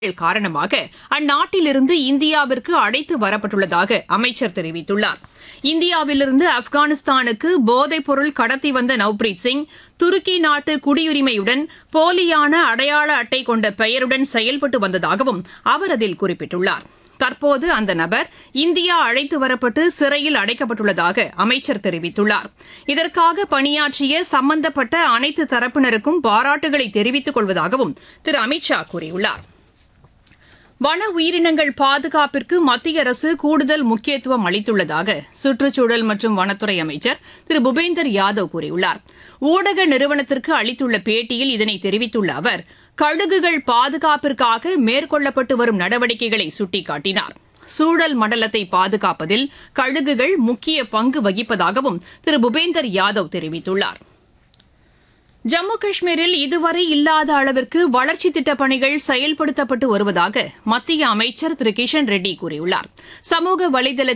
காரணமாக அந்நாட்டிலிருந்து இந்தியாவிற்கு அழைத்து வரப்பட்டுள்ளதாக அமைச்சர் தெரிவித்துள்ளார் இந்தியாவிலிருந்து ஆப்கானிஸ்தானுக்கு போதைப் பொருள் கடத்தி வந்த நவ்பிரீத் சிங் துருக்கி நாட்டு குடியுரிமையுடன் போலியான அடையாள அட்டை கொண்ட பெயருடன் செயல்பட்டு வந்ததாகவும் அவர் அதில் குறிப்பிட்டுள்ளார் தற்போது அந்த நபர் இந்தியா அழைத்து வரப்பட்டு சிறையில் அடைக்கப்பட்டுள்ளதாக அமைச்சர் தெரிவித்துள்ளார் இதற்காக பணியாற்றிய சம்பந்தப்பட்ட அனைத்து தரப்பினருக்கும் பாராட்டுகளை தெரிவித்துக் கொள்வதாகவும் திரு அமித்ஷா கூறியுள்ளார் வன உயிரினங்கள் பாதுகாப்பிற்கு மத்திய அரசு கூடுதல் முக்கியத்துவம் அளித்துள்ளதாக சுற்றுச்சூழல் மற்றும் வனத்துறை அமைச்சர் திரு பூபேந்தர் யாதவ் கூறியுள்ளார் ஊடக நிறுவனத்திற்கு அளித்துள்ள பேட்டியில் இதனை தெரிவித்துள்ள அவர் கழுகுகள் பாதுகாப்பிற்காக மேற்கொள்ளப்பட்டு வரும் நடவடிக்கைகளை சுட்டிக்காட்டினார் சூழல் மண்டலத்தை பாதுகாப்பதில் கழுகுகள் முக்கிய பங்கு வகிப்பதாகவும் திரு பூபேந்தர் யாதவ் தெரிவித்துள்ளார் ஜம்மு காஷ்மீரில் இதுவரை இல்லாத அளவிற்கு வளர்ச்சி திட்டப் பணிகள் செயல்படுத்தப்பட்டு வருவதாக மத்திய அமைச்சர் திரு கிஷன் ரெட்டி கூறியுள்ளார் சமூக வலைதள